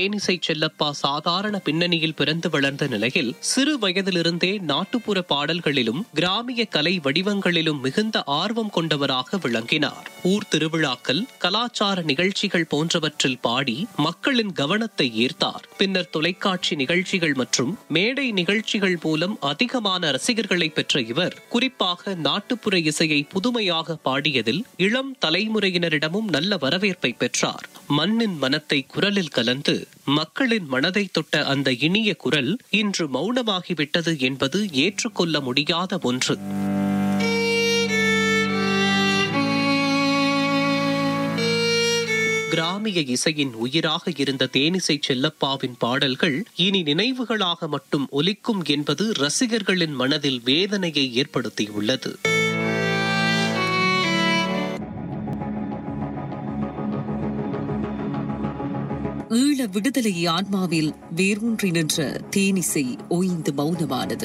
தேனிசை செல்லப்பா சாதாரண பின்னணியில் பிறந்து வளர்ந்த நிலையில் சிறு வயதிலிருந்தே நாட்டுப்புற பாடல்களிலும் கிராமிய கலை வடிவங்களிலும் மிகுந்த ஆர்வம் கொண்டவராக விளங்கினார் ஊர் திருவிழாக்கள் கலாச்சார நிகழ்ச்சிகள் போன்றவற்றில் பாடி மக்களின் கவனத்தை ஈர்த்தார் பின்னர் தொலைக்காட்சி நிகழ்ச்சிகள் மற்றும் மேடை நிகழ்ச்சிகள் மூலம் அதிகமான ரசிகர்களை பெற்ற இவர் குறிப்பாக நாட்டுப்புற இசையை புதுமையாக பாடியதில் இளம் தலைமுறையினரிடமும் நல்ல வரவேற்பை பெற்றார் மண்ணின் மனத்தை குரலில் கலந்து மக்களின் மனதை தொட்ட அந்த இனிய குரல் இன்று மௌனமாகிவிட்டது என்பது ஏற்றுக்கொள்ள முடியாத ஒன்று கிராமிய இசையின் உயிராக இருந்த தேனிசை செல்லப்பாவின் பாடல்கள் இனி நினைவுகளாக மட்டும் ஒலிக்கும் என்பது ரசிகர்களின் மனதில் வேதனையை ஏற்படுத்தியுள்ளது ஈழ விடுதலை ஆன்மாவில் வேரூன்றி நின்ற தேனிசை ஓய்ந்து மௌனமானது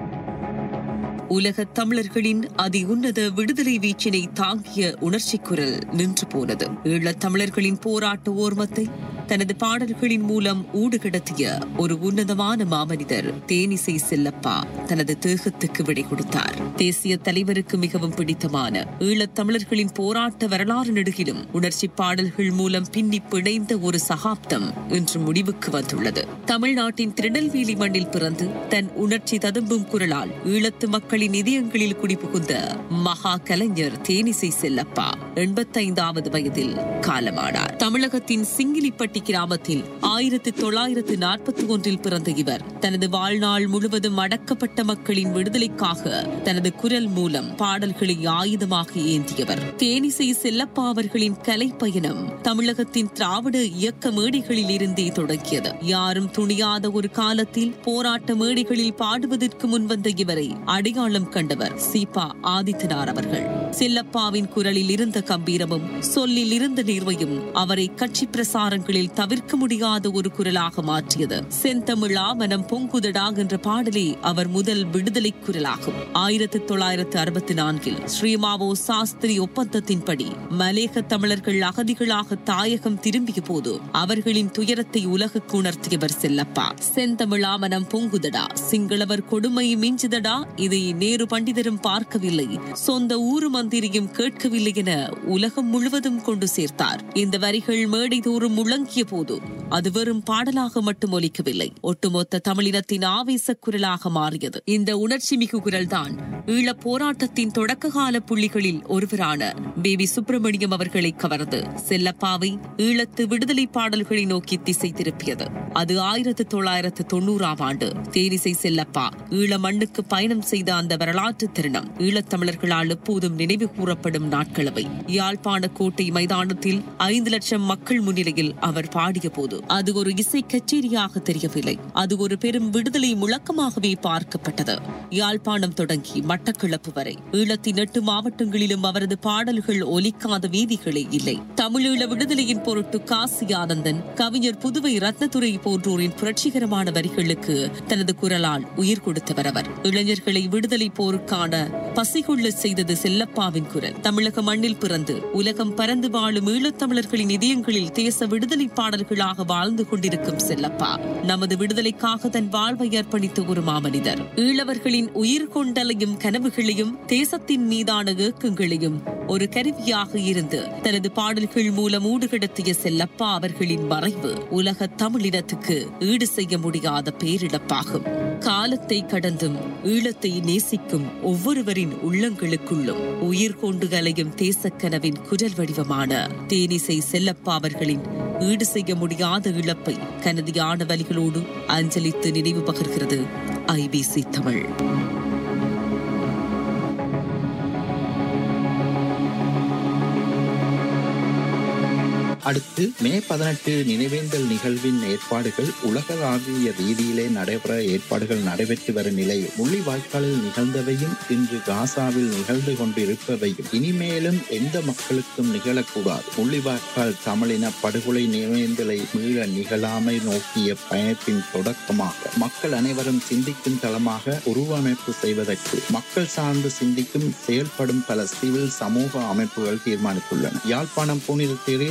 உலகத் தமிழர்களின் அதி உன்னத விடுதலை வீச்சினை தாங்கிய உணர்ச்சி குரல் நின்று போனது ஈழத் தமிழர்களின் போராட்ட ஓர்மத்தை தனது பாடல்களின் மூலம் ஊடுகடத்திய ஒரு உன்னதமான மாமனிதர் தேனிசை செல்லப்பா தனது தேகத்துக்கு விடை கொடுத்தார் தேசிய தலைவருக்கு மிகவும் பிடித்தமான ஈழத் தமிழர்களின் போராட்ட வரலாறு நெடுகிலும் உணர்ச்சி பாடல்கள் மூலம் பின்னி பிணைந்த ஒரு சகாப்தம் இன்று முடிவுக்கு வந்துள்ளது தமிழ்நாட்டின் திருநெல்வேலி மண்ணில் பிறந்து தன் உணர்ச்சி ததும்பும் குரலால் ஈழத்து மக்களின் இதயங்களில் குடிபுகுந்த மகா கலைஞர் தேனிசை செல்லப்பா எண்பத்தைந்தாவது வயதில் காலமானார் தமிழகத்தின் சிங்கிலிப்பட்டி கிராமத்தில் ஆயிரத்தி தொள்ளாயிரத்து நாற்பத்தி ஒன்றில் பிறந்த இவர் தனது வாழ்நாள் முழுவதும் அடக்கப்பட்ட மக்களின் விடுதலைக்காக தனது குரல் மூலம் பாடல்களை ஆயுதமாக ஏந்தியவர் தேனிசை செல்லப்பா அவர்களின் கலை பயணம் தமிழகத்தின் திராவிட இயக்க மேடைகளில் இருந்தே தொடங்கியது யாரும் துணியாத ஒரு காலத்தில் போராட்ட மேடைகளில் பாடுவதற்கு முன்வந்த இவரை அடையாளம் கண்டவர் சீபா ஆதித்தனார் அவர்கள் செல்லப்பாவின் குரலில் இருந்த கம்பீரமும் சொல்லில் இருந்த நேர்மையும் அவரை கட்சி பிரசாரங்களில் தவிர்க்க முடியாத ஒரு குரலாக மாற்றியது செந்தமிழா மனம் பொங்குதடா என்ற பாடலே அவர் முதல் விடுதலை குரலாகும் ஆயிரத்தி தொள்ளாயிரத்து அறுபத்தி நான்கில் ஸ்ரீமாவோ சாஸ்திரி ஒப்பந்தத்தின்படி மலேக தமிழர்கள் அகதிகளாக தாயகம் திரும்பிய போது அவர்களின் துயரத்தை உலகுக்கு உணர்த்தியவர் செல்லப்பா செந்தமிழா மனம் பொங்குதடா சிங்களவர் கொடுமை மிஞ்சுதடா இதை நேரு பண்டிதரும் பார்க்கவில்லை சொந்த ஊரு மந்திரியும் கேட்கவில்லை என உலகம் முழுவதும் கொண்டு சேர்த்தார் இந்த வரிகள் மேடை தோறும் முழங்கிய போது அது வெறும் பாடலாக மட்டும் ஒலிக்கவில்லை ஒட்டுமொத்த தமிழினத்தின் ஆவேச குரலாக மாறியது இந்த உணர்ச்சி மிகு குரல்தான் ஈழப் போராட்டத்தின் தொடக்க கால புள்ளிகளில் ஒருவரான பேபி சுப்பிரமணியம் அவர்களை கவர்ந்து செல்லப்பாவை ஈழத்து விடுதலை பாடல்களை நோக்கி திசை திருப்பியது அது ஆயிரத்து தொள்ளாயிரத்து தொண்ணூறாம் ஆண்டு தேனிசை செல்லப்பா ஈழ மண்ணுக்கு பயணம் செய்த அந்த வரலாற்று தருணம் ஈழத்தமிழர்களால் எப்போதும் நினைவு கூறப்படும் நாட்களவை யாழ்ப்பாண கோட்டை மைதானத்தில் ஐந்து லட்சம் மக்கள் முன்னிலையில் அவர் பாடிய போது அது ஒரு இசை கச்சேரியாக தெரியவில்லை அது ஒரு பெரும் விடுதலை முழக்கமாகவே பார்க்கப்பட்டது யாழ்ப்பாணம் தொடங்கி மட்டக்களப்பு வரை ஈழத்தின் எட்டு மாவட்டங்களிலும் அவரது பாடல்கள் ஒலிக்காத வீதிகளே இல்லை தமிழீழ விடுதலையின் பொருட்டு காசி ஆனந்தன் கவிஞர் புதுவை ரத்னதுரை போன்றோரின் புரட்சிகரமான வரிகளுக்கு தனது குரலால் உயிர் கொடுத்தவர் அவர் இளைஞர்களை விடுதலை போருக்கான பசிகொள்ள செய்தது செல்லப்பாவின் குரல் தமிழக மண்ணில் பிறந்து உலகம் பறந்து வாழும் ஈழத்தமிழர்களின் இதயங்களில் தேச விடுதலை பாடல்களாக வாழ்ந்து கொண்டிருக்கும் செல்லப்பா நமது விடுதலைக்காக தன் வாழ்வை அர்ப்பணித்த ஒரு மாமனிதர் ஈழவர்களின் உயிர் கொண்டலையும் கனவுகளையும் தேசத்தின் மீதான ஏக்கங்களையும் ஒரு கருவியாக இருந்து தனது பாடல்கள் மூலம் ஊடுகடத்திய செல்லப்பா அவர்களின் மறைவு உலக தமிழினத்துக்கு ஈடு செய்ய முடியாத பேரிழப்பாகும் காலத்தை கடந்தும் ஈழத்தை நேசிக்கும் ஒவ்வொருவரின் உள்ளங்களுக்குள்ளும் உயிர் கொண்டு அலையும் தேசக்கனவின் குரல் வடிவமான தேனிசை செல்லப்பா அவர்களின் ஈடு செய்ய முடியாத இழப்பை கனதியான வலிகளோடு அஞ்சலித்து நினைவு பகர்கிறது ஐபிசி தமிழ் அடுத்து மே பதினெட்டு நினைவேந்தல் நிகழ்வின் ஏற்பாடுகள் உலகளாவிய ரீதியிலே நடைபெற ஏற்பாடுகள் நடைபெற்று வரும் நிலையில் முள்ளிவாய்க்காலில் நிகழ்ந்தவையும் இன்று காசாவில் நிகழ்ந்து கொண்டிருப்பவையும் இனிமேலும் எந்த மக்களுக்கும் நிகழக்கூடாது முள்ளிவாய்க்கால் தமிழின படுகொலை நினைவேந்தலை மீள நிகழாமை நோக்கிய பயணத்தின் தொடக்கமாக மக்கள் அனைவரும் சிந்திக்கும் தளமாக உருவமைப்பு செய்வதற்கு மக்கள் சார்ந்து சிந்திக்கும் செயல்படும் பல சிவில் சமூக அமைப்புகள் தீர்மானித்துள்ளன யாழ்ப்பாணம் புனித தெரேசா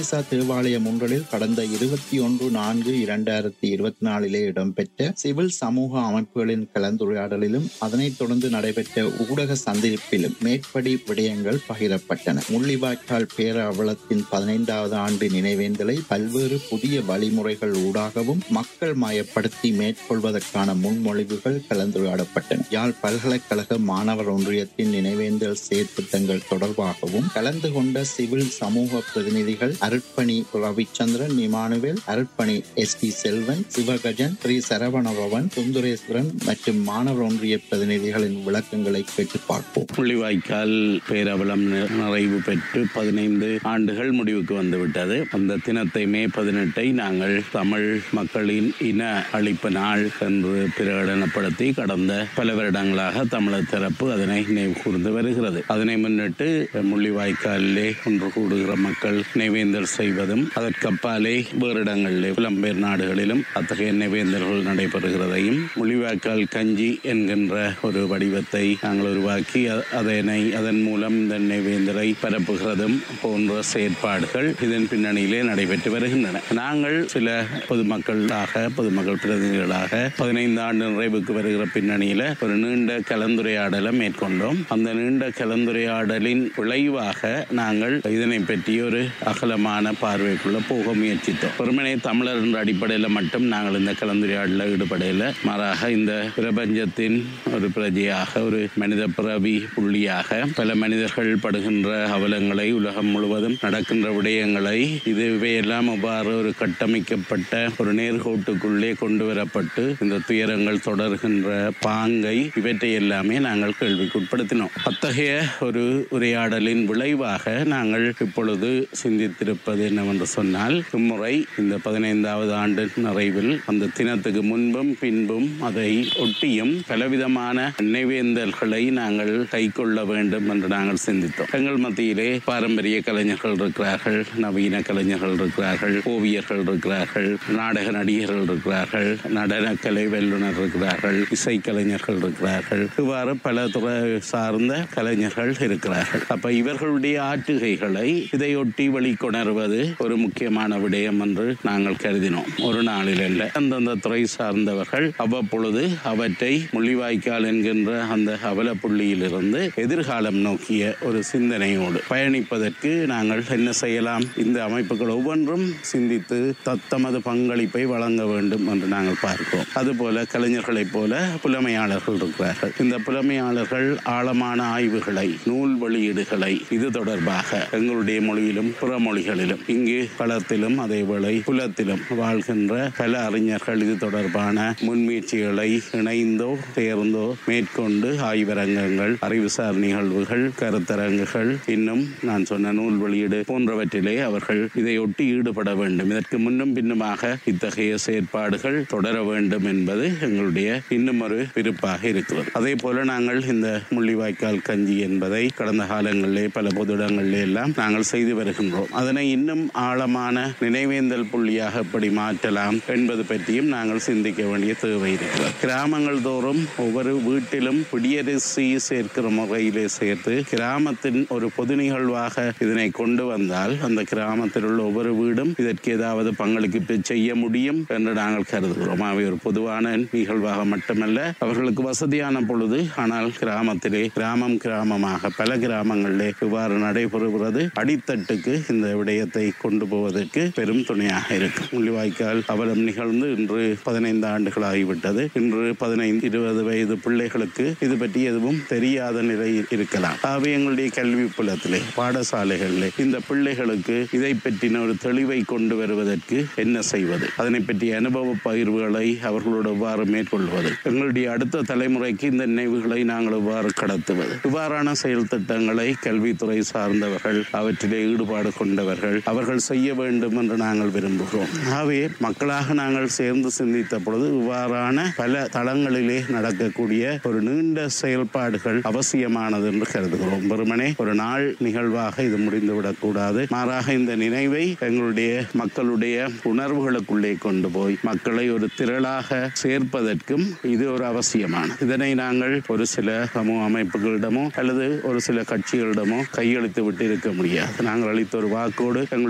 தேவாலயம் ஒன்றில் கடந்த இருபத்தி ஒன்று நான்கு இரண்டாயிரத்தி இருபத்தி நாலிலே இடம்பெற்ற சிவில் சமூக அமைப்புகளின் கலந்துரையாடலிலும் அதனைத் தொடர்ந்து நடைபெற்ற ஊடக சந்திப்பிலும் மேற்படி விடயங்கள் பகிரப்பட்டன முள்ளிவாய்க்கால் பேரவலத்தின் பதினைந்தாவது ஆண்டு நினைவேந்தலை பல்வேறு புதிய வழிமுறைகள் ஊடாகவும் மக்கள் மயப்படுத்தி மேற்கொள்வதற்கான முன்மொழிவுகள் கலந்துரையாடப்பட்டன யாழ் பல்கலைக்கழக மாணவர் ஒன்றியத்தின் நினைவேந்தல் செயற்திட்டங்கள் தொடர்பாகவும் கலந்து கொண்ட சிவில் சமூக பிரதிநிதிகள் அருட்பணி ரவிச்சந்திரன் இமானுவேல் அருட்பணி எஸ் பி செல்வன் சிவகஜன் ஸ்ரீ சரவணபவன் சுந்தரேஸ்வரன் மற்றும் மாணவர் ஒன்றிய பிரதிநிதிகளின் விளக்கங்களை கேட்டு பார்ப்போம் முள்ளிவாய்க்கால் பேரவலம் நி- நிறைவு பெற்று பதினைந்து ஆண்டுகள் முடிவுக்கு வந்துவிட்டது அந்த தினத்தை மே பதினெட்டை நாங்கள் தமிழ் மக்களின் இன அழிப்பு நாள் என்று பிரகடனப்படுத்தி கடந்த பல வருடங்களாக தமிழர் தரப்பு அதனை நினைவு கூர்ந்து வருகிறது அதனை முன்னிட்டு முள்ளிவாய்க்காலிலே ஒன்று கூடுகிற மக்கள் நினைவேந்தல் செய்வதும் அதற்கப்பாலே வேறு இடங்களிலே புலம்பெயர் நாடுகளிலும் அத்தகைய நினைவேந்தல்கள் நடைபெறுகிறதையும் முள்ளிவாய்க்கால் கஞ்சி என்கின்ற ஒரு வடிவத்தை நாங்கள் உருவாக்கி அ- அதனை அதன் மூலம் இந்த நினைவேந்தலை பரப்புகிறதும் போன்ற செயற்பாடுகள் இதன் பின்னணியிலே நடைபெற்று வருகின்றன நாங்கள் சில பொதுமக்களாக பொதுமக்கள் பிரதிநிதிகளாக பதினைந்து ஆண்டு நிறைவுக்கு வருகிற பின்னணியில ஒரு நீண்ட கலந்துரையாடலை மேற்கொண்டோம் அந்த நீண்ட கலந்துரையாடலின் விளைவாக நாங்கள் இதனை பற்றி ஒரு அகலமான பார்வைக்குள்ள போக முயற்சித்தோம் வெறுமனே தமிழர் என்ற அடிப்படையில் மட்டும் நாங்கள் இந்த கலந்துரையாடலில் ஈடுபடையில் மாறாக இந்த பிரபஞ்சத்தின் ஒரு பிரஜையாக ஒரு மனித பிறவி புள்ளியாக பல மனிதர்கள் படுகின்ற அவலங்களை உலகம் முழுவதும் நடக்கின்ற விடயங்களை இது இவையெல்லாம் அவ்வாறு ஒரு கட்டமைக்கப்பட்ட ஒரு நேர்கோட்டுக்குள்ளே கொண்டு வரப்பட்டு இந்த துயரங்கள் தொடர்கின்ற பாங்கை இவற்றை எல்லாமே நாங்கள் கேள்விக்குட்படுத்தினோம் அத்தகைய ஒரு உரையாடலின் விளைவாக நாங்கள் இப்பொழுது சிந்தித்திருப்பது என்னவென்று சொன்னால் இம்முறை இந்த பதினைந்தாவது ஆண்டு நிறைவில் அந்த தினத்துக்கு முன்பும் பின்பும் அதை ஒட்டியும் பலவிதமான நினைவேந்தல்களை நாங்கள் கைக்கொள்ள வேண்டும் என்று நாங்கள் சிந்தித்தோம் எங்கள் மத்தியிலே பாரம்பரிய கலைஞர்கள் இருக்கிறார்கள் நவீன கலைஞர்கள் இருக்கிறார்கள் ஓவியர்கள் இருக்கிறார்கள் நாடக நடிகர்கள் இருக்கிறார்கள் நடனக்கலை வல்லுநர் இருக்கிறார்கள் இசைக்கலைஞர்கள் இருக்கிறார்கள் இவ்வாறு பல துறை சார்ந்த கலைஞர்கள் இருக்கிறார்கள் அப்ப இவர்களுடைய ஆற்றுகைகளை இதையொட்டி வெளிக்கொணர்வது ஒரு முக்கியமான விடயம் என்று நாங்கள் கருதினோம் ஒரு நாளில் அல்ல அந்தந்த துறை சார்ந்தவர்கள் அவ்வப்பொழுது அவற்றை முள்ளிவாய்க்கால் என்கின்ற அந்த அவல புள்ளியிலிருந்து எதிர்காலம் நோக்கிய ஒரு சிந்தனையோடு பயணிப்பதற்கு நாங்கள் என்ன செய்யலாம் இந்த அமைப்புகள் ஒவ்வொன்றும் சிந்தித்து தத்தமது பங்களிப்பை வழங்க வேண்டும் என்று நாங்கள் பார்க்கிறோம் அதுபோல கலைஞர்களைப் போல புலமையாளர்கள் இருக்கிறார்கள் இந்த புலமையாளர்கள் ஆழமான ஆய்வுகளை நூல் வெளியீடுகளை இது தொடர்பாக எங்களுடைய மொழியிலும் பிற மொழிகளிலும் இங்கு களத்திலும் அதேவேளை புலத்திலும் வாழ்கின்ற பல அறிஞர்கள் இது தொடர்பான முன்முயற்சிகளை இணைந்தோ சேர்ந்தோ மேற்கொண்டு ஆய்வரங்கங்கள் அறிவுசார் நிகழ்வுகள் கருத்தரங்குகள் இன்னும் நான் சொன்ன நூல் வெளியீடு போன்றவற்றிலே அவர்கள் இதையொட்டி ஈடுபட வேண்டும் இதற்கு முன்னும் பின்னுமாக இத்தகைய செயற்பாடுகள் தொடர வேண்டும் என்பது எங்களுடைய இன்னும் ஒரு விருப்பாக இருக்கிறது அதே போல நாங்கள் இந்த முள்ளிவாய்க்கால் கஞ்சி என்பதை கடந்த காலங்களிலே பல பொது இடங்களிலே எல்லாம் நாங்கள் செய்து வருகின்றோம் அதனை இன்னும் ஆழமான நினைவேந்தல் புள்ளியாக எப்படி மாற்றலாம் என்பது பற்றியும் நாங்கள் சிந்திக்க வேண்டிய தேவை இருக்கிறது கிராமங்கள் தோறும் ஒவ்வொரு வீட்டிலும் பிடியரிசி சேர்க்கிற முறையிலே சேர்த்து கிராமத்தின் ஒரு பொது நிகழ்வாக இதனை கொண்டு வந்தால் அந்த கிராமத்தில் உள்ள ஒவ்வொரு வீடும் இதற்கு ஏதாவது பங்களிப்பு செய்ய முடியும் என்று நாங்கள் கருதுகிறோம் அவை ஒரு பொதுவான நிகழ்வாக மட்டுமல்ல அவர்களுக்கு வசதியான பொழுது ஆனால் கிராமத்திலே கிராமம் கிராமமாக பல கிராமங்களிலே இவ்வாறு நடைபெறுகிறது அடித்தட்டுக்கு இந்த விடயத்தை கொண்டு போவதற்கு பெரும் துணையாக இருக்கும் முள்ளிவாய்க்கால் அவலம் நிகழ்ந்து இன்று பதினைந்து ஆண்டுகள் ஆகிவிட்டது இன்று பதினைந்து இருபது வயது பிள்ளைகளுக்கு இது பற்றி எதுவும் தெரியாத நிலையில் இருக்கலாம் ஆகவே எங்களுடைய கல்வி புலத்திலே பாடசாலைகளிலே இந்த பிள்ளைகளுக்கு இதை பற்றின ஒரு தெளிவை கொண்டு வருவதற்கு என்ன செய்வது அதனை பற்றிய அனுபவ பகிர்வுகளை அவர்களோடு எவ்வாறு மேற்கொள்வது எங்களுடைய அடுத்த தலைமுறைக்கு இந்த நினைவுகளை நாங்கள் எவ்வாறு கடத்துவது இவ்வாறான செயல் திட்டங்களை கல்வித்துறை சார்ந்தவர்கள் அவற்றிலே ஈடுபாடு கொண்டவர்கள் அவர்கள் செய்ய வேண்டும் என்று நாங்கள் விரும்புகிறோம் ஆகவே மக்களாக நாங்கள் சேர்ந்து சிந்தித்த பொழுது இவ்வாறான பல தளங்களிலே நடக்கக்கூடிய ஒரு நீண்ட செயல்பாடுகள் அவசியமானது என்று கருதுகிறோம் வெறுமனே ஒரு நாள் நிகழ்வாக இது முடிந்துவிடக் கூடாது மாறாக இந்த நினைவை எங்களுடைய மக்களுடைய உணர்வுகளுக்குள்ளே கொண்டு போய் மக்களை ஒரு திரளாக சேர்ப்பதற்கும் இது ஒரு அவசியமான இதனை நாங்கள் ஒரு சில சமூக அமைப்புகளிடமோ அல்லது ஒரு சில கட்சிகளிடமோ கையெழுத்து விட்டு இருக்க முடியாது நாங்கள் அளித்த ஒரு வாக்கோடு எங்களுடைய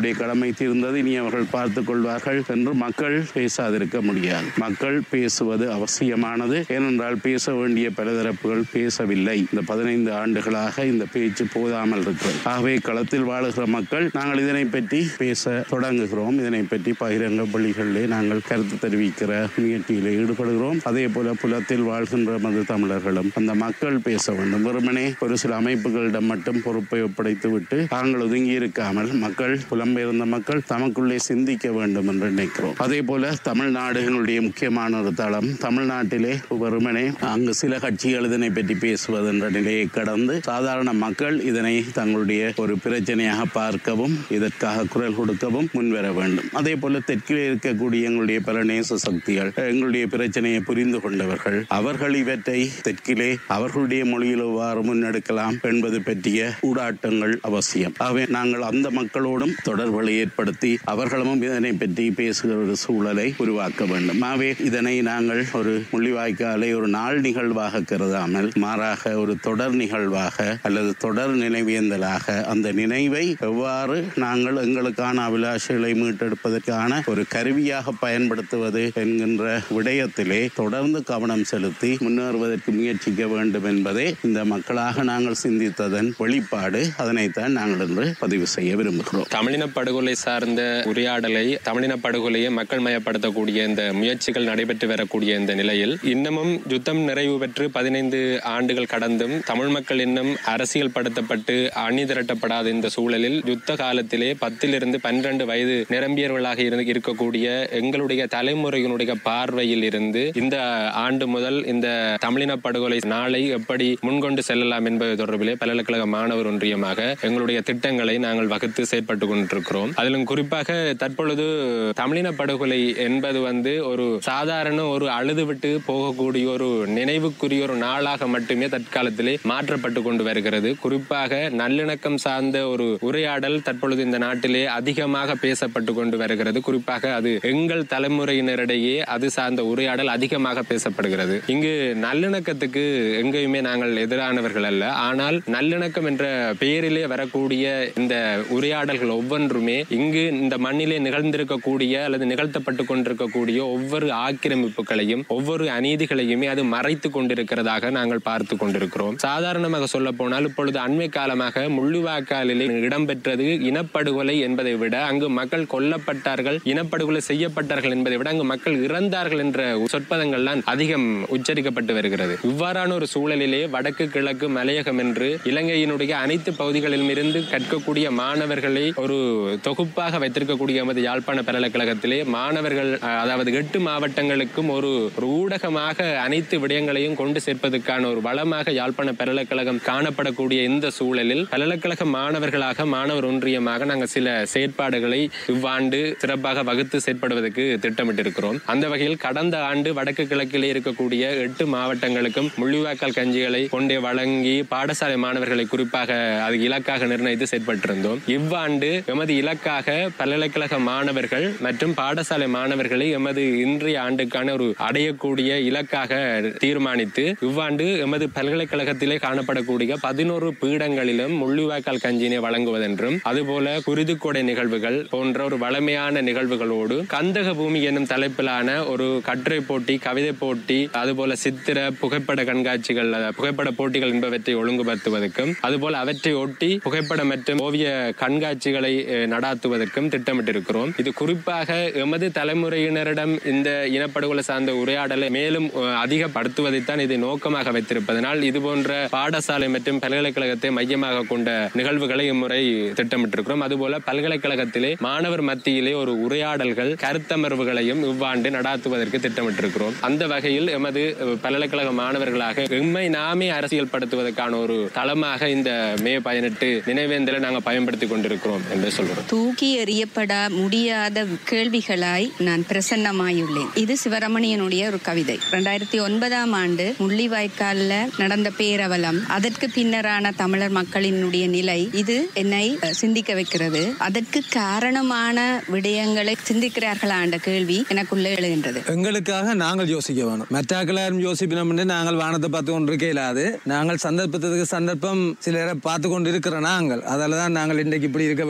அவர்களுடைய கடமை தீர்ந்தது இனி அவர்கள் பார்த்துக் கொள்வார்கள் என்று மக்கள் பேசாதிருக்க முடியாது மக்கள் பேசுவது அவசியமானது ஏனென்றால் பேச வேண்டிய பலதரப்புகள் பேசவில்லை இந்த பதினைந்து ஆண்டுகளாக இந்த பேச்சு போதாமல் இருக்கிறது ஆகவே களத்தில் வாழுகிற மக்கள் நாங்கள் இதனை பற்றி பேச தொடங்குகிறோம் இதனை பற்றி பகிரங்க பள்ளிகளிலே நாங்கள் கருத்து தெரிவிக்கிற முயற்சியில் ஈடுபடுகிறோம் அதே போல புலத்தில் வாழ்கின்ற மது தமிழர்களும் அந்த மக்கள் பேச வேண்டும் வெறுமனே ஒரு சில அமைப்புகளிடம் மட்டும் பொறுப்பை ஒப்படைத்து விட்டு தாங்கள் ஒதுங்கி இருக்காமல் மக்கள் புலம்பெயர்ந்த மக்கள் தமக்குள்ளே சிந்திக்க வேண்டும் என்று நினைக்கிறோம் அதே போல தமிழ்நாடுகளுடைய முக்கியமான ஒரு தளம் தமிழ்நாட்டிலே வெறுமனே அங்கு சில கட்சிகள் இதனை பற்றி பேசுவது என்ற நிலையை கடந்து சாதாரண மக்கள் இதனை தங்களுடைய ஒரு பிரச்சனையாக பார்க்கவும் இதற்காக குரல் கொடுக்கவும் முன்வர வேண்டும் அதே போல தெற்கிலே இருக்கக்கூடிய எங்களுடைய பல நேச சக்திகள் எங்களுடைய பிரச்சனையை புரிந்து கொண்டவர்கள் அவர்கள் இவற்றை தெற்கிலே அவர்களுடைய மொழியில் எவ்வாறு முன்னெடுக்கலாம் என்பது பற்றிய ஊடாட்டங்கள் அவசியம் ஆகவே நாங்கள் அந்த மக்களோடும் தொடர்புகளை ஏற்படுத்தி அவர்களும் இதனை பற்றி பேசுகிற ஒரு சூழலை உருவாக்க வேண்டும் ஆகவே இதனை நாங்கள் ஒரு முள்ளிவாய்க்காலை ஒரு நாள் நிகழ்வாக கருதாமல் மாறாக ஒரு தொடர் நிகழ்வாக அல்லது தொடர் நினைவேந்தலாக அந்த நினைவை எவ்வாறு நாங்கள் எங்களுக்கான அபிலாஷைகளை மீட்டெடுப்பதற்கான ஒரு கருவியாக பயன்படுத்துவது என்கின்ற விடயத்திலே தொடர்ந்து கவனம் செலுத்தி முன்னேறுவதற்கு முயற்சிக்க வேண்டும் என்பதே இந்த மக்களாக நாங்கள் சிந்தித்ததன் வெளிப்பாடு அதனைத்தான் நாங்கள் இன்று பதிவு செய்ய விரும்புகிறோம் தமிழின படுகொலை சார்ந்த உரையாடலை தமிழின படுகொலையை மக்கள் மயப்படுத்தக்கூடிய இந்த முயற்சிகள் நடைபெற்று வரக்கூடிய இந்த நிலையில் இன்னமும் யுத்தம் நிறைவு பெற்று பதினைந்து ஆண்டுகள் கடந்தும் தமிழ் மக்கள் இன்னும் அரசியல் படுத்தப்பட்டு அணி திரட்டப்படாத இந்த சூழலில் யுத்த காலத்திலே பத்திலிருந்து பன்னிரண்டு வயது நிரம்பியவர்களாக இருந்து இருக்கக்கூடிய எங்களுடைய தலைமுறையினுடைய பார்வையில் இருந்து இந்த ஆண்டு முதல் இந்த தமிழின படுகொலை நாளை எப்படி முன்கொண்டு செல்லலாம் என்பது தொடர்பிலே பல்கலைக்கழக மாணவர் ஒன்றியமாக எங்களுடைய திட்டங்களை நாங்கள் வகுத்து செயற்பட்டு கொண்டிருக்கிறோம் அதிலும் குறிப்பாக தற்பொழுது தமிழின படுகொலை என்பது வந்து ஒரு சாதாரண ஒரு அழுது விட்டு போகக்கூடிய ஒரு நினைவுக்குரிய ஒரு நாளாக மட்டுமே தற்காலத்திலே மாற்றப்பட்டு கொண்டு வருகிறது குறிப்பாக நல்லிணக்கம் சார்ந்த ஒரு உரையாடல் தற்பொழுது இந்த நாட்டிலே அதிகமாக பேசப்பட்டு கொண்டு வருகிறது குறிப்பாக அது எங்கள் தலைமுறையினரிடையே அது சார்ந்த உரையாடல் அதிகமாக பேசப்படுகிறது இங்கு நல்லிணக்கத்துக்கு எங்கேயுமே நாங்கள் எதிரானவர்கள் அல்ல ஆனால் நல்லிணக்கம் என்ற பெயரிலே வரக்கூடிய இந்த உரையாடல்கள் ஒவ்வொன்றுமே இங்கு இந்த மண்ணிலே நிகழ்ந்திருக்கக்கூடிய அல்லது நிகழ்த்தப்பட்டு கொண்டிருக்கக்கூடிய ஒவ்வொரு ஆக்கிரமிப்புகளையும் ஒவ்வொரு அநீதிகளையுமே அது மறைத்து கொண்டிருக்கிறதாக நாங்கள் பார்த்து கொண்டிருக்கிறோம் சாதாரணமாக சொல்ல போனால் இப்பொழுது அண்மை காலமாக முள்ளுவாக்காலிலே இடம்பெற்றது இனப்படுகொலை என்பதை விட அங்கு மக்கள் கொல்லப்பட்டார்கள் இனப்படுகொலை செய்யப்பட்டார்கள் என்பதை விட அங்கு மக்கள் இறந்தார்கள் என்ற சொற்பதங்கள்லாம் அதிகம் உச்சரிக்கப்பட்டு வருகிறது இவ்வாறான ஒரு சூழலிலே வடக்கு கிழக்கு மலையகம் என்று இலங்கையினுடைய அனைத்து பகுதிகளிலும் இருந்து கற்கக்கூடிய மாணவர்களை ஒரு தொகுப்பாக வைத்திருக்கக்கூடிய எமது யாழ்ப்பாண பல்கலைக்கழகத்திலே மாணவர்கள் அஹ், அதாவது எட்டு மாவட்டங்களுக்கும் ஒரு ஒரு ஊடகமாக அனைத்து விடயங்களையும் கொண்டு சேர்ப்பதற்கான ஒரு வளமாக யாழ்ப்பாண பல்கலைக்கழகம் காணப்படக்கூடிய இந்த சூழலில் பல்கலைக்கழக மாணவர்களாக மாணவர் ஒன்றியமாக நாங்கள் சில செயற்பாடுகளை இவ்வாண்டு சிறப்பாக வகுத்து செயற்படுவதற்கு திட்டமிட்டிருக்கிறோம் அந்த வகையில் கடந்த ஆண்டு வடக்கு கிழக்கிலே இருக்கக்கூடிய எட்டு மாவட்டங்களுக்கும் முள்ளிவாய்க்கால் கஞ்சிகளை கொண்டே வழங்கி பாடசாலை மாணவர்களை குறிப்பாக அது இலக்காக நிர்ணயித்து செயற்பட்டிருந்தோம் இவ்வாண்டு எமது இலக்காக பல்கலைக்கழக மாணவர்கள் மற்றும் பாடசாலை மாணவர்களை எமது இன்றைய ஆண்டுக்கான ஒரு அடையக்கூடிய இலக்காக தீர்மானித்து இவ்வாண்டு எமது பல்கலைக்கழகத்திலே காணப்படக்கூடிய பதினோரு பீடங்களிலும் முள்ளிவாய்க்கால் கஞ்சினை வழங்குவதென்றும் அதுபோல குருதிக்கொடை நிகழ்வுகள் போன்ற ஒரு வளமையான நிகழ்வுகளோடு கந்தக பூமி என்னும் தலைப்பிலான ஒரு கட்டுரை போட்டி கவிதை போட்டி அதுபோல சித்திர புகைப்பட கண்காட்சிகள் அஹ், புகைப்பட போட்டிகள் என்பவற்றை ஒழுங்குபடுத்துவதற்கும் அதுபோல அவற்றை ஒட்டி புகைப்பட மற்றும் ஓவிய கண்காட்சிகளை அஹ், நடாத்துவதற்கும் திட்டமிட்டிருக்கிறோம் இது குறிப்பாக எமது தலைமுறையினரிடம் இந்த இனப்படுகொலை சார்ந்த உரையாடலை மேலும் அஹ், அதிகப்படுத்துவதைத்தான் இதை நோக்கமாக வைத்திருப்பதனால் இது போன்ற பாடசாலை மற்றும் பல்கலைக்கழகத்தை மையமாக கொண்ட நிகழ்வுகளை இம்முறை திட்டமிட்டிருக்கிறோம் அதுபோல பல்கலைக்கழகத்திலே மாணவர் மத்தியிலே ஒரு உரையாடல்கள் கருத்தமர்வுகளையும் இவ்வாண்டு நடாத்துவதற்கு திட்டமிட்டிருக்கிறோம் அந்த வகையில் எமது அஹ், பல்கலைக்கழக மாணவர்களாக எம்மை நாமே அரசியல் படுத்துவதற்கான ஒரு தளமாக இந்த மே பதினெட்டு நினைவேந்தலை நாங்கள் பயன்படுத்திக் கொண்டிருக்கிறோம் என்று சொல்கிறோம் தூக்கி எறியப்பட முடியாத கேள்விகளாய் நான் பிரசன்னமாயுள்ளேன் இது சிவரமணியனுடைய ஒரு கவிதை ரெண்டாயிரத்தி ஒன்பதாம் ஆண்டு முள்ளிவாய்க்கால்ல நடந்த பேரவலம் அதற்கு பின்னரான தமிழர் மக்களினுடைய நிலை இது என்னை அஹ், சிந்திக்க வைக்கிறது அதற்கு காரணமான விடயங்களை சிந்திக்கிறார்களா என்ற கேள்வி எனக்குள்ளே எழுகின்றது எங்களுக்காக நாங்கள் யோசிக்க வேணும் மற்றாக்களாரும் யோசிப்பினோம் என்று நாங்கள் வானத்தை பார்த்து கொண்டு இருக்க இயலாது நாங்கள் சந்தர்ப்பத்துக்கு சந்தர்ப்பம் சிலரை பார்த்து கொண்டு இருக்கிற நாங்கள் அதால தான் நாங்கள் இன்றைக்கு இப்படி இருக்க வேண்டி இருக்குது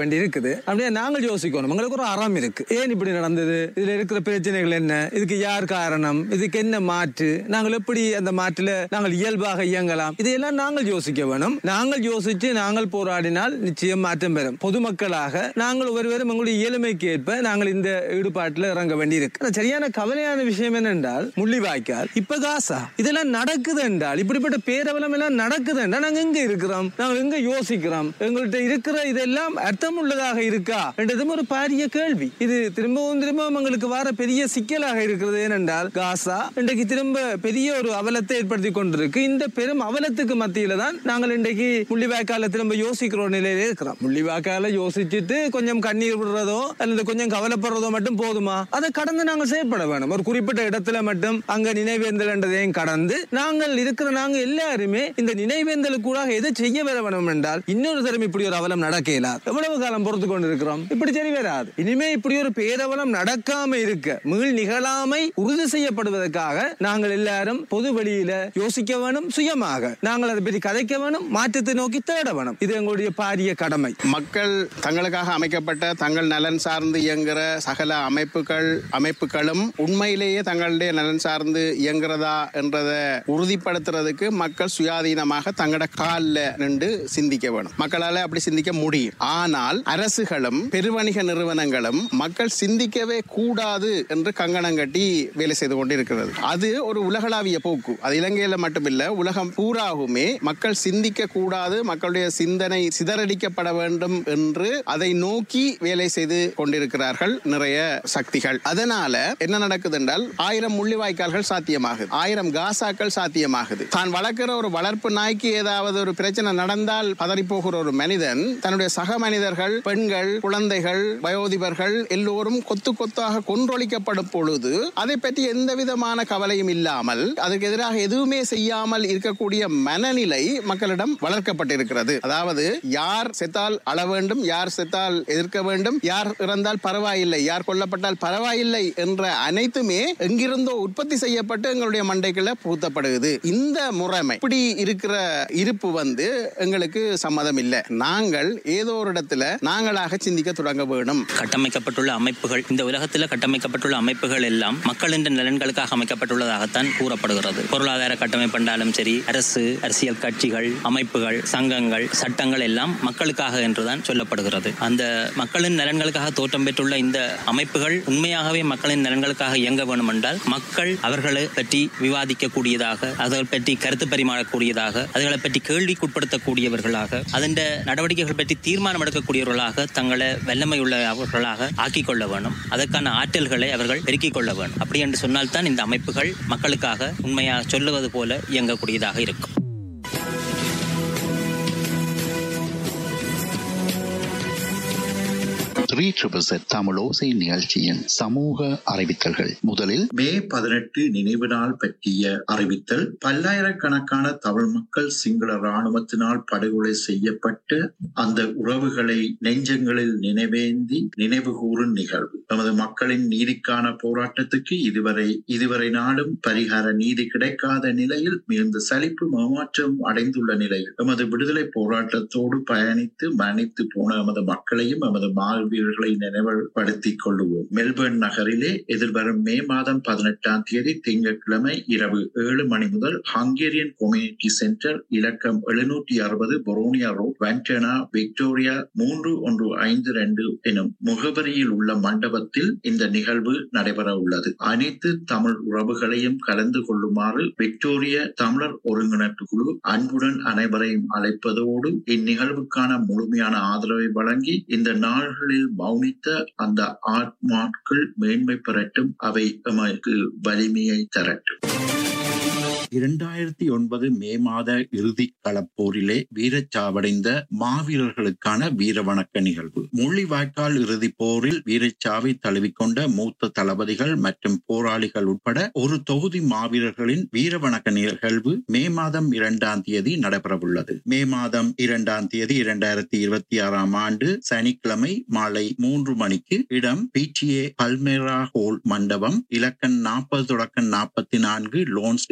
நடக்குது அப்படியே நாங்கள் யோசிக்கணும் எங்களுக்கு ஒரு அறம் இருக்கு ஏன் இப்படி நடந்தது இதுல இருக்கிற பிரச்சனைகள் என்ன இதுக்கு யார் காரணம் இதுக்கு என்ன மாற்று நாங்கள் எப்படி அந்த மாற்றுல நாங்கள் இயல்பாக இயங்கலாம் இதையெல்லாம் நாங்கள் யோசிக்க வேணும் நாங்கள் யோசிச்சு நாங்கள் போராடினால் நிச்சயம் மாற்றம் பெறும் பொதுமக்களாக நாங்கள் ஒருவரும் எங்களுடைய இயலுமைக்கு ஏற்ப நாங்கள் இந்த ஈடுபாட்டில் இறங்க வேண்டியிருக்கு ஆனா சரியான கவலையான விஷயம் என்னென்றால் முள்ளிவாய்க்கால் இப்ப காசா இதெல்லாம் நடக்குது என்றால் இப்படிப்பட்ட பேரவலம் எல்லாம் நடக்குது என்றால் நாங்க எங்க இருக்கிறோம் நாங்கள் எங்க யோசிக்கிறோம் எங்கள்கிட்ட இருக்கிற இதெல்லாம் அர்த்தம் உள்ளதாக இருக்கா என்றதும் ஒரு பாரிய கேள்வி இது திரும்பவும் திரும்பவும் எங்களுக்கு வர பெரிய சிக்கலாக இருக்கிறது ஏனென்றால் காசா இன்றைக்கு திரும்ப பெரிய ஒரு அவலத்தை ஏற்படுத்தி கொண்டிருக்கு இந்த பெரும் அவலத்துக்கு மத்தியில தான் நாங்கள் இன்றைக்கு முள்ளிவாய்க்கால திரும்ப யோசிக்கிற ஒரு நிலையில இருக்கிறோம் முள்ளிவாய்க்கால யோசிச்சுட்டு கொஞ்சம் கண்ணீர் விடுறதோ அல்லது கொஞ்சம் கவலைப்படுறதோ மட்டும் போதுமா அதை கடந்து நாங்கள் செயற்பட வேணும் ஒரு குறிப்பிட்ட இடத்துல மட்டும் அங்க நினைவேந்தல் என்றதையும் கடந்து நாங்கள் இருக்கிற நாங்க எல்லாருமே இந்த நினைவேந்தலுக்கூடாக எதை செய்ய வர வேணும் என்றால் இன்னொரு தரம் இப்படி ஒரு அவலம் நடக்க இயலாது எவ்வளவு காலம் பொறுத்து கொண்டு இருக்கிறோம் இப்படி சரி வராது இனிமே இப்படி ஒரு பேரவலம் நடக்காம இருக்க மீள் நிகழாமை உறுதி செய்யப்படுவதற்காக நாங்கள் எல்லாரும் பொது வெளியில யோசிக்க வேணும் சுயமாக நாங்கள் அதை பற்றி கதைக்க வேணும் மாற்றத்தை நோக்கி தேட வேணும் இது எங்களுடைய பாரிய கடமை மக்கள் தங்களுக்காக அமைக்கப்பட்ட தங்கள் நலன் சார்ந்து இயங்குற சகல அமைப்புகள் அமைப்புகளும் உண்மையிலேயே தங்களுடைய நலன் சார்ந்து இயங்குறதா என்றதை உறுதிப்படுத்துறதுக்கு மக்கள் சுயாதீனமாக தங்களோட காலில் நின்று சிந்திக்க வேணும் மக்களால அப்படி சிந்திக்க முடியும் ஆனால் அரசுகளும் பெருவணிக நிறுவனங்களும் மக்கள் சிந்திக்கவே கூடாது என்று கங்கணம் கட்டி வேலை செய்து கொண்டிருக்கிறது அது ஒரு உலகளாவிய போக்கு அது இலங்கையில மட்டுமில்ல உலகம் பூராவுமே மக்கள் சிந்திக்க கூடாது மக்களுடைய சிந்தனை சிதறடிக்கப்பட வேண்டும் என்று அதை நோக்கி வேலை செய்து கொண்டிருக்கிறார்கள் நிறைய சக்திகள் அதனால என்ன நடக்குது என்றால் ஆயிரம் முள்ளிவாய்க்கால்கள் சாத்தியமாகுது ஆயிரம் காசாக்கள் சாத்தியமாகுது தான் வளர்க்கிற ஒரு வளர்ப்பு நாய்க்கு ஏதாவது ஒரு பிரச்சனை நடந்தால் பதறி போகிற ஒரு மனிதன் தன்னுடைய சக மனிதர்கள் பெண்கள் குழந்தைகள் வயோதிபர்கள் எல்லோரும் கொத்து கொத்தாக கொன்றொழிக்கப்படும் பொழுது அதை பற்றி எந்த விதமான கவலையும் இல்லாமல் அதற்கு எதிராக எதுவுமே செய்யாமல் இருக்கக்கூடிய மனநிலை மக்களிடம் வளர்க்கப்பட்டிருக்கிறது அதாவது யார் செத்தால் அழ வேண்டும் யார் செத்தால் எதிர்க்க வேண்டும் யார் இறந்தால் பரவாயில்லை யார் கொல்லப்பட்டால் பரவாயில்லை என்ற அனைத்துமே எங்கிருந்தோ உற்பத்தி செய்யப்பட்டு எங்களுடைய மண்டைக்குள்ள புகுத்தப்படுகிறது இந்த முறைமை இப்படி இருக்கிற இருப்பு வந்து எங்களுக்கு சம்மதம் இல்லை நாங்கள் ஏதோ ஒரு இடத்துல நாங்களாக சிந்திக்க தொடங்க வேணும் கட்டமைக்கப்பட்டுள்ள அமைப்புகள் இந்த உலகத்தில் கட்டமைக்கப்பட்டுள்ள அமைப்புகள் எல்லாம் மக்களின் நலன்களுக்காக அமைக்கப்பட்டுள்ளதாகத்தான் கூறப்படுகிறது பொருளாதார கட்டமைப்பு என்றாலும் சரி அரசு அரசியல் கட்சிகள் அமைப்புகள் சங்கங்கள் சட்டங்கள் எல்லாம் மக்களுக்காக என்றுதான் சொல்லப்படுகிறது அந்த மக்களின் நலன்களுக்காக தோற்றம் பெற்றுள்ள இந்த அமைப்புகள் உண்மையாகவே மக்களின் நலன்களுக்காக இயங்க வேண்டும் என்றால் மக்கள் அவர்களை பற்றி விவாதிக்கக்கூடியதாக அவர்கள் பற்றி கருத்து பரிமாறக்கூடியதாக அதுகளை பற்றி கேள்விக்குட்படுத்தக்கூடியவர்களாக அதன் நடவடிக்கைகள் பற்றி தீர்மானம் எடுக்கக்கூடியவர்களாக தங்களை வல்லமை உள்ளவர்களாக ஆக்கிக் கொள்ள வேண்டும் அதற்கான ஆற்றல்களை அவர்கள் பெருக்கிக் கொள்ள வேண்டும் அப்படி என்று சொன்னால்தான் இந்த அமைப்புகள் மக்களுக்காக உண்மையாக சொல்லுவது போல இயங்கக்கூடியதாக இருக்கும் த்ரீ ட்ரிபிள் செட் தமிழ் ஓசை நிகழ்ச்சியின் சமூக அறிவித்தல்கள் முதலில் மே பதினெட்டு நினைவு நாள் பற்றிய அறிவித்தல் பல்லாயிரக்கணக்கான தமிழ் மக்கள் சிங்கள இராணுவத்தினால் படுகொலை செய்யப்பட்டு அந்த உறவுகளை நெஞ்சங்களில் நினைவேந்தி நினைவு கூறும் நிகழ்வு நமது மக்களின் நீதிக்கான போராட்டத்துக்கு இதுவரை இதுவரை நாடும் பரிகார நீதி கிடைக்காத நிலையில் மிகுந்த சலிப்பு மாற்றம் அடைந்துள்ள நிலையில் எமது விடுதலை போராட்டத்தோடு பயணித்து மரணித்து போன எமது மக்களையும் எமது மாவீரர்களை நினைவுபடுத்திக் கொள்ளுவோம் மெல்பர்ன் நகரிலே எதிர்வரும் மே மாதம் பதினெட்டாம் தேதி திங்கட்கிழமை இரவு ஏழு மணி முதல் ஹங்கேரியன் கம்யூனிட்டி சென்டர் இலக்கம் எழுநூற்றி அறுபது பொரோனியா ரோட் வெண்டனா விக்டோரியா மூன்று ஒன்று ஐந்து ரெண்டு எனும் முகவரியில் உள்ள மண்டபத்தில் இந்த நிகழ்வு நடைபெற உள்ளது அனைத்து தமிழ் உறவுகளையும் கலந்து கொள்ளுமாறு விக்டோரிய தமிழர் ஒருங்கிணைப்பு குழு அன்புடன் அனைவரையும் அழைப்பதோடு இந்நிகழ்வுக்கான முழுமையான ஆதரவை வழங்கி இந்த நாள்களில் மௌனித்த அந்த ஆத்மாக்கள் மேன்மை பெறட்டும் அவை எமக்கு வலிமையை தரட்டும் இரண்டாயிரத்தி ஒன்பது மே மாத இறுதி களப்போரிலே வீரச்சாவடைந்த மாவீரர்களுக்கான வீர வணக்க நிகழ்வு முள்ளிவாய்க்கால் இறுதி போரில் வீரச்சாவை தழுவிக்கொண்ட மூத்த தளபதிகள் மற்றும் போராளிகள் உட்பட ஒரு தொகுதி மாவீரர்களின் வீர வணக்க நிகழ்வு மே மாதம் இரண்டாம் தேதி நடைபெறவுள்ளது மே மாதம் இரண்டாம் தேதி இரண்டாயிரத்தி இருபத்தி ஆறாம் ஆண்டு சனிக்கிழமை மாலை மூன்று மணிக்கு இடம் பிடிஏ பல்மேரா ஹோல் மண்டபம் இலக்கன் நாற்பது தொடக்கம் நாற்பத்தி நான்கு லோன்ஸ்டேல் ஸ்ட்ரீட்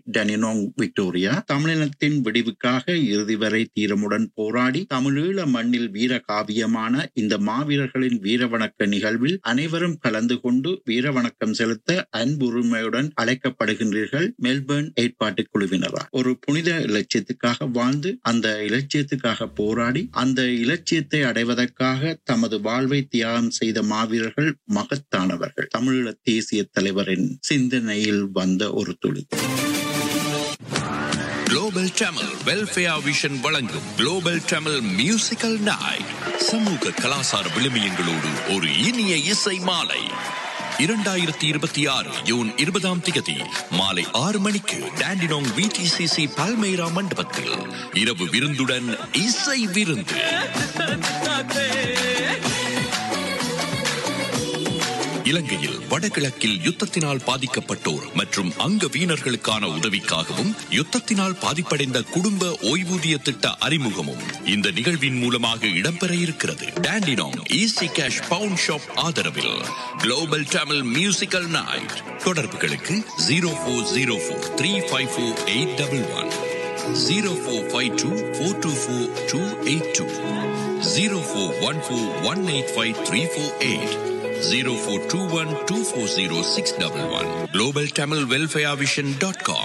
டனினோங் விக்டோரியா தமிழினத்தின் விடிவுக்காக இறுதி வரை தீரமுடன் போராடி தமிழீழ மண்ணில் வீர காவியமான இந்த மாவீரர்களின் வீரவணக்க நிகழ்வில் அனைவரும் கலந்து கொண்டு வீரவணக்கம் செலுத்த அன்புரிமையுடன் அழைக்கப்படுகின்றீர்கள் மெல்பர்ன் ஏற்பாட்டு குழுவினரா ஒரு புனித இலட்சியத்துக்காக வாழ்ந்து அந்த இலட்சியத்துக்காக போராடி அந்த இலட்சியத்தை அடைவதற்காக தமது வாழ்வை தியாகம் செய்த மாவீரர்கள் மகத்தானவர்கள் தமிழீழ தேசிய தலைவரின் சிந்தனையில் வந்த ஒரு துளி குளோபல் தமிழ் வெல்ஃபேர் விஷன் வழங்கும் குளோபல் தமிழ் மியூசிக்கல் நைட் சமூக கலாசார விழுமியங்களோடு ஒரு இனிய இசை மாலை இரண்டாயிரத்தி இருபத்தி ஆறு ஜூன் இருபதாம் தேதி மாலை ஆறு மணிக்கு டாண்டினோங் விடிசிசி பல்மேரா மண்டபத்தில் இரவு விருந்துடன் இசை விருந்து இலங்கையில் வடகிழக்கில் யுத்தத்தினால் பாதிக்கப்பட்டோர் மற்றும் அங்க வீணர்களுக்கான உதவிக்காகவும் யுத்தத்தினால் பாதிப்படைந்த குடும்ப ஓய்வூதிய திட்ட அறிமுகமும் இந்த நிகழ்வின் மூலமாக இடம்பெற இருக்கிறது Dandenong easy cash pound shop ஆதரவில் குளோபல் தமிழ் மியூசிக்கல் நைட் தொடர்புகளுக்கு zero four zero four three five four eight double one zero four five two four two four two eight two zero four one four one eight five three four eight 0421-240-611 globaltamilwelfarevision.com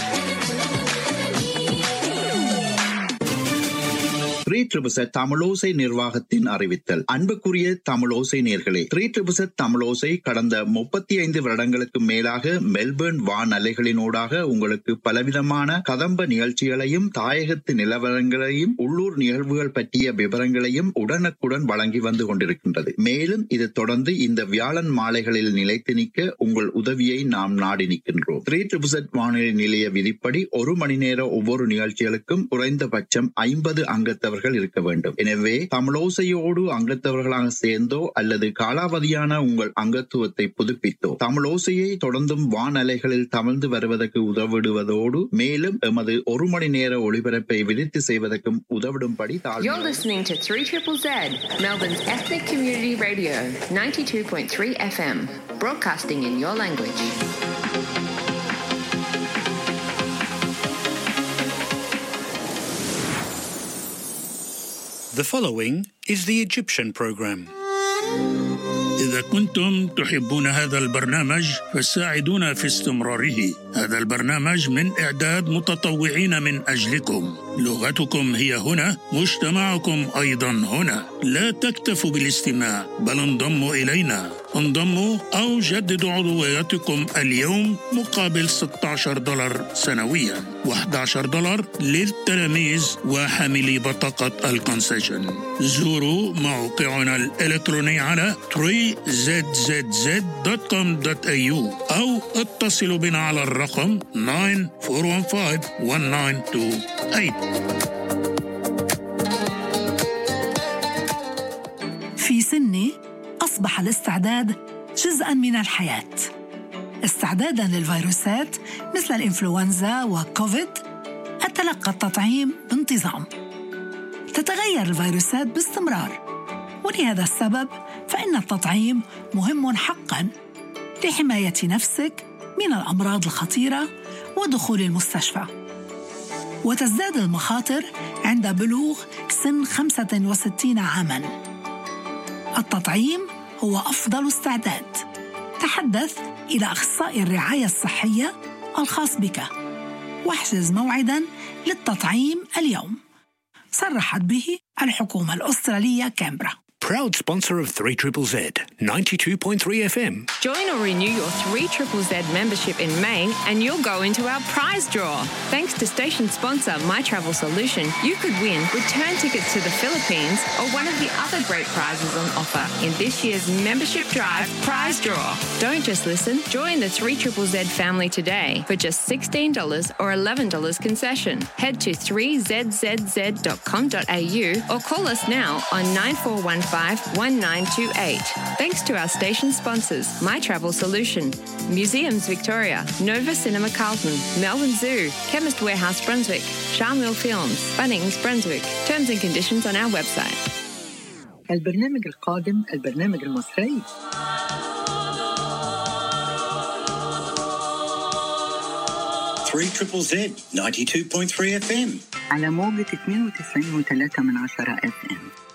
three triple zed Tamilosai நிர்வாகத்தின் அறிவித்தல் அன்புக்குரிய தமிழோசை நேர்களே three triple zed தமிழோசை கடந்த முப்பத்தி ஐந்து வருடங்களுக்கு மேலாக Melbourne வான் அலைகளினூடாக உங்களுக்கு பலவிதமான கதம்ப நிகழ்ச்சிகளையும் தாயகத்து நிலவரங்களையும் உள்ளூர் நிகழ்வுகள் பற்றிய விவரங்களையும் உடனுக்குடன் வழங்கி வந்து கொண்டிருக்கின்றது மேலும் இது தொடர்ந்து இந்த வியாழன் மாலைகளில் நிலைத்து நிற்க உங்கள் உதவியை நாம் நாடி நிற்கின்றோம் த்ரீ ட்ரிபிசட் வானொலி நிலைய விதிப்படி ஒரு மணி நேர ஒவ்வொரு நிகழ்ச்சிகளுக்கும் குறைந்தபட்சம் ஐம்பது அங்கத்தவர்கள் இருக்க வேண்டும் எனவே தமிழோசையோடு அங்கத்தவர்களாக சேர்ந்தோ அல்லது காலாவதியான உங்கள் அங்கத்துவத்தை புதுப்பித்தோ தமிழோசையை தொடர்ந்தும் வானலைகளில் தமிழ்ந்து வருவதற்கு உதவிடுவதோடு மேலும் எமது ஒரு மணி நேர ஒளிபரப்பை விரித்து செய்வதற்கும் உதவிடும்படி You're listening to 3 Triple Z, Melbourne's ethnic community radio, 92.3 FM, broadcasting in your language. The following is the Egyptian program. إذا كنتم تحبون هذا البرنامج فساعدونا في استمراره. هذا البرنامج من إعداد متطوعين من أجلكم. لغتكم هي هنا، مجتمعكم أيضا هنا. لا تكتفوا بالاستماع بل انضموا إلينا. انضموا أو جددوا عضويتكم اليوم مقابل 16 دولار سنويا و11 دولار للتلاميذ وحاملي بطاقة الكونسيشن زوروا موقعنا الإلكتروني على 3zzz.com.au أو اتصلوا بنا على الرقم 9415-1928 في سني أصبح الاستعداد جزءا من الحياة استعدادا للفيروسات مثل الإنفلونزا وكوفيد أتلقى التطعيم بانتظام تتغير الفيروسات باستمرار ولهذا السبب فإن التطعيم مهم حقا لحماية نفسك من الأمراض الخطيرة ودخول المستشفى وتزداد المخاطر عند بلوغ سن 65 عاماً التطعيم هو أفضل استعداد تحدث إلى أخصائي الرعاية الصحية الخاص بك واحجز موعدا للتطعيم اليوم صرحت به الحكومة الأسترالية كامبرا Proud sponsor of 3 Triple Z, 92.3 FM. Join or renew your 3 Triple Z membership in May and you'll go into our prize draw. Thanks to station sponsor My Travel Solution, you could win return tickets to the Philippines or one of the other great prizes on offer in this year's membership drive prize draw. Don't just listen, join the 3 Triple Z family today for just $16 or $11 concession. Head to 3zzz.com.au or call us now on 9415 1928. Thanks to our station sponsors, My Travel Solution, Museums Victoria, Nova Cinema Carlton, Melbourne Zoo, Chemist Warehouse Brunswick, Charmel Films, Bunnings Brunswick. Terms and conditions on our website. البرنامج القادم البرنامج المصري 3 Triple Z 92.3 FM. على موجة 92 و3 من عشرة اف ام